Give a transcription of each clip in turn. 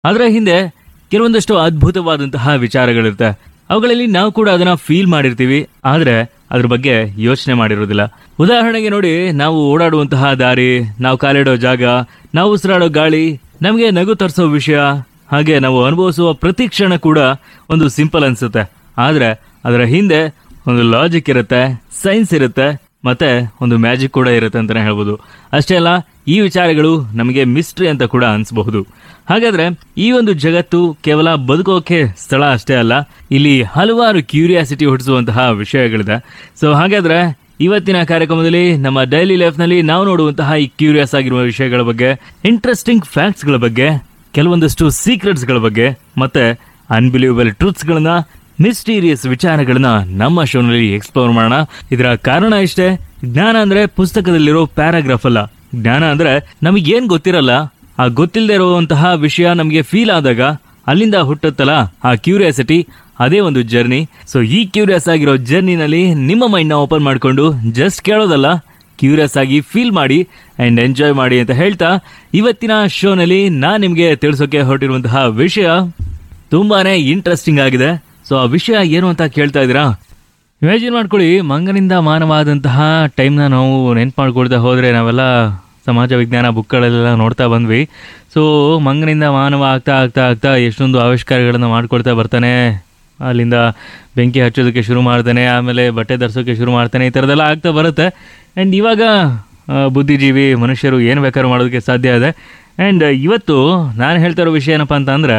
ಅದರ ಹಿಂದೆ ಕೆಲವೊಂದಷ್ಟು ಅದ್ಭುತವಾದಂತಹ ವಿಚಾರಗಳಿರುತ್ತೆ ಅವುಗಳಲ್ಲಿ ನಾವು ಕೂಡ ಅದನ್ನ ಫೀಲ್ ಮಾಡಿರ್ತೀವಿ ಆದ್ರೆ ಅದ್ರ ಬಗ್ಗೆ ಯೋಚನೆ ಮಾಡಿರೋದಿಲ್ಲ ಉದಾಹರಣೆಗೆ ನೋಡಿ ನಾವು ಓಡಾಡುವಂತಹ ದಾರಿ ನಾವು ಕಾಲಿಡೋ ಜಾಗ ನಾವು ಉಸಿರಾಡೋ ಗಾಳಿ ನಮಗೆ ನಗು ತರಿಸೋ ವಿಷಯ ಹಾಗೆ ನಾವು ಅನುಭವಿಸುವ ಪ್ರತಿ ಕ್ಷಣ ಕೂಡ ಒಂದು ಸಿಂಪಲ್ ಅನ್ಸುತ್ತೆ ಆದ್ರೆ ಅದರ ಹಿಂದೆ ಒಂದು ಲಾಜಿಕ್ ಇರುತ್ತೆ ಸೈನ್ಸ್ ಇರುತ್ತೆ ಮತ್ತೆ ಒಂದು ಮ್ಯಾಜಿಕ್ ಕೂಡ ಇರುತ್ತೆ ಅಂತಾನೆ ಹೇಳ್ಬೋದು ಅಷ್ಟೇ ಅಲ್ಲ ಈ ವಿಚಾರಗಳು ನಮಗೆ ಮಿಸ್ಟ್ರಿ ಅಂತ ಕೂಡ ಅನ್ಸಬಹುದು ಹಾಗಾದ್ರೆ ಈ ಒಂದು ಜಗತ್ತು ಕೇವಲ ಬದುಕೋಕೆ ಸ್ಥಳ ಅಷ್ಟೇ ಅಲ್ಲ ಇಲ್ಲಿ ಹಲವಾರು ಕ್ಯೂರಿಯಾಸಿಟಿ ಹುಟ್ಟಿಸುವಂತಹ ವಿಷಯಗಳಿದೆ ಸೊ ಹಾಗಾದ್ರೆ ಇವತ್ತಿನ ಕಾರ್ಯಕ್ರಮದಲ್ಲಿ ನಮ್ಮ ಡೈಲಿ ಲೈಫ್ನಲ್ಲಿ ನಾವು ನೋಡುವಂತಹ ಈ ಕ್ಯೂರಿಯಸ್ ಆಗಿರುವ ವಿಷಯಗಳ ಬಗ್ಗೆ ಇಂಟ್ರೆಸ್ಟಿಂಗ್ ಫ್ಯಾಕ್ಟ್ಸ್ಗಳ ಬಗ್ಗೆ ಕೆಲವೊಂದಷ್ಟು ಸೀಕ್ರೆಟ್ಸ್ಗಳ ಬಗ್ಗೆ ಮತ್ತೆ ಅನ್ಬಿಲೀವಬಲ್ ಟ್ರೂತ್ಸ್ಗಳನ್ನ ಮಿಸ್ಟೀರಿಯಸ್ ವಿಚಾರಗಳನ್ನ ನಮ್ಮ ಶೋನಲ್ಲಿ ಎಕ್ಸ್ಪ್ಲೋರ್ ಮಾಡೋಣ ಇದರ ಕಾರಣ ಇಷ್ಟೇ ಜ್ಞಾನ ಅಂದ್ರೆ ಪುಸ್ತಕದಲ್ಲಿರೋ ಪ್ಯಾರಾಗ್ರಾಫ್ ಅಲ್ಲ ಜ್ಞಾನ ಅಂದ್ರೆ ನಮಗೇನ್ ಗೊತ್ತಿರಲ್ಲ ಆ ಗೊತ್ತಿಲ್ಲದೆ ಇರುವಂತಹ ವಿಷಯ ನಮಗೆ ಫೀಲ್ ಆದಾಗ ಅಲ್ಲಿಂದ ಹುಟ್ಟುತ್ತಲ್ಲ ಆ ಕ್ಯೂರಿಯಾಸಿಟಿ ಅದೇ ಒಂದು ಜರ್ನಿ ಸೊ ಈ ಕ್ಯೂರಿಯಸ್ ಆಗಿರೋ ಜರ್ನಿನಲ್ಲಿ ನಿಮ್ಮ ಮೈಂಡ್ನ ಓಪನ್ ಮಾಡಿಕೊಂಡು ಜಸ್ಟ್ ಕೇಳೋದಲ್ಲ ಕ್ಯೂರಿಯಸ್ ಆಗಿ ಫೀಲ್ ಮಾಡಿ ಅಂಡ್ ಎಂಜಾಯ್ ಮಾಡಿ ಅಂತ ಹೇಳ್ತಾ ಇವತ್ತಿನ ಶೋನಲ್ಲಿ ನಾನು ನಿಮಗೆ ತಿಳಿಸೋಕೆ ಹೊರಟಿರುವಂತಹ ವಿಷಯ ತುಂಬಾನೇ ಇಂಟ್ರೆಸ್ಟಿಂಗ್ ಆಗಿದೆ ಸೊ ಆ ವಿಷಯ ಏನು ಅಂತ ಕೇಳ್ತಾ ಇದ್ದೀರಾ ಇಮ್ಯಾಜಿನ್ ಮಾಡ್ಕೊಳ್ಳಿ ಮಂಗನಿಂದ ಮಾನವಾದಂತಹ ಟೈಮ್ನ ನಾವು ನೆನ್ಪು ಮಾಡ್ಕೊಳ್ತಾ ಹೋದರೆ ನಾವೆಲ್ಲ ಸಮಾಜ ವಿಜ್ಞಾನ ಬುಕ್ಗಳಲ್ಲೆಲ್ಲ ನೋಡ್ತಾ ಬಂದ್ವಿ ಸೊ ಮಂಗನಿಂದ ಮಾನವ ಆಗ್ತಾ ಆಗ್ತಾ ಆಗ್ತಾ ಎಷ್ಟೊಂದು ಆವಿಷ್ಕಾರಗಳನ್ನು ಮಾಡ್ಕೊಳ್ತಾ ಬರ್ತಾನೆ ಅಲ್ಲಿಂದ ಬೆಂಕಿ ಹಚ್ಚೋದಕ್ಕೆ ಶುರು ಮಾಡ್ತಾನೆ ಆಮೇಲೆ ಬಟ್ಟೆ ಧರಿಸೋಕೆ ಶುರು ಮಾಡ್ತಾನೆ ಈ ಥರದ್ದೆಲ್ಲ ಆಗ್ತಾ ಬರುತ್ತೆ ಆ್ಯಂಡ್ ಇವಾಗ ಆ, ಬುದ್ಧಿಜೀವಿ ಮನುಷ್ಯರು ಏನು ಬೇಕಾದ್ರೂ ಮಾಡೋದಕ್ಕೆ ಸಾಧ್ಯ ಇದೆ ಆ್ಯಂಡ್ ಇವತ್ತು ನಾನು ಹೇಳ್ತಾ ಇರೋ ವಿಷಯ ಏನಪ್ಪ ಅಂತಂದರೆ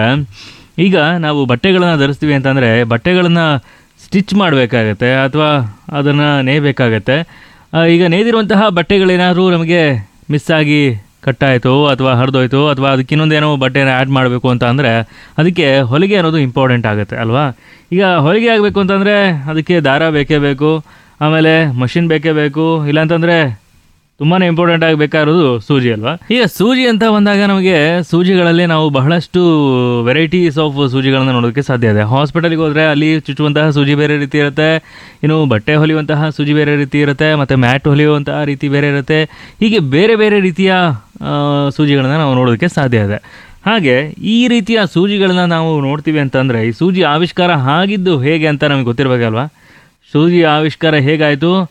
ಈಗ ನಾವು ಬಟ್ಟೆಗಳನ್ನು ಧರಿಸ್ತೀವಿ ಅಂತಂದರೆ ಬಟ್ಟೆಗಳನ್ನು ಸ್ಟಿಚ್ ಮಾಡಬೇಕಾಗತ್ತೆ ಅಥವಾ ಅದನ್ನು ನೇಯಬೇಕಾಗತ್ತೆ ಆ, ಈಗ ನೇದಿರುವಂತಹ ಬಟ್ಟೆಗಳೇನಾದರೂ ನಮಗೆ ಮಿಸ್ ಆಗಿ ಕಟ್ಟಾಯಿತು ಅಥವಾ ಹರಿದೋಯ್ತು ಅಥವಾ ಅದಕ್ಕೆ ಇನ್ನೊಂದೇನೋ ಬಟ್ಟೆನ ಆ್ಯಡ್ ಮಾಡಬೇಕು ಅಂತ ಅಂದರೆ ಅದಕ್ಕೆ ಹೊಲಿಗೆ ಅನ್ನೋದು ಇಂಪಾರ್ಟೆಂಟ್ ಆಗುತ್ತೆ ಅಲ್ವಾ ಈಗ ಹೊಲಿಗೆ ಆಗಬೇಕು ಅಂತಂದರೆ ಅದಕ್ಕೆ ದಾರ ಬೇಕೇ ಬೇಕು ಆಮೇಲೆ ಮಷಿನ್ ಬೇಕೇ ಬೇಕು ಇಲ್ಲಾಂತಂದರೆ ತುಂಬಾ ಇಂಪಾರ್ಟೆಂಟ್ ಆಗಿ ಬೇಕಾಗಿರೋದು ಸೂಜಿ ಅಲ್ವಾ ಈಗ ಸೂಜಿ ಅಂತ ಬಂದಾಗ ನಮಗೆ ಸೂಜಿಗಳಲ್ಲಿ ನಾವು ಬಹಳಷ್ಟು ವೆರೈಟೀಸ್ ಆಫ್ ಸೂಜಿಗಳನ್ನ ನೋಡೋದಕ್ಕೆ ಸಾಧ್ಯ ಇದೆ ಹಾಸ್ಪಿಟಲ್ಗೆ ಹೋದರೆ ಅಲ್ಲಿ ಚುಚ್ಚುವಂತಹ ಸೂಜಿ ಬೇರೆ ರೀತಿ ಇರುತ್ತೆ ಇನ್ನು ಬಟ್ಟೆ ಹೊಲಿಯುವಂತಹ ಸೂಜಿ ಬೇರೆ ರೀತಿ ಇರುತ್ತೆ ಮತ್ತು ಮ್ಯಾಟ್ ಹೊಲಿಯುವಂತಹ ರೀತಿ ಬೇರೆ ಇರುತ್ತೆ ಹೀಗೆ ಬೇರೆ ಬೇರೆ ರೀತಿಯ ಆ, ಸೂಜಿಗಳನ್ನ ನಾವು ನೋಡೋದಕ್ಕೆ ಸಾಧ್ಯ ಇದೆ ಹಾಗೆ ಈ ರೀತಿಯ ಸೂಜಿಗಳನ್ನ ನಾವು ನೋಡ್ತೀವಿ ಅಂತಂದರೆ ಈ ಸೂಜಿ ಆವಿಷ್ಕಾರ ಆಗಿದ್ದು ಹೇಗೆ ಅಂತ ನಮಗೆ ಗೊತ್ತಿರಬೇಕಲ್ವಾ ಸೂಜಿ ಆವಿಷ್ಕಾರ ಹೇಗಾಯಿತು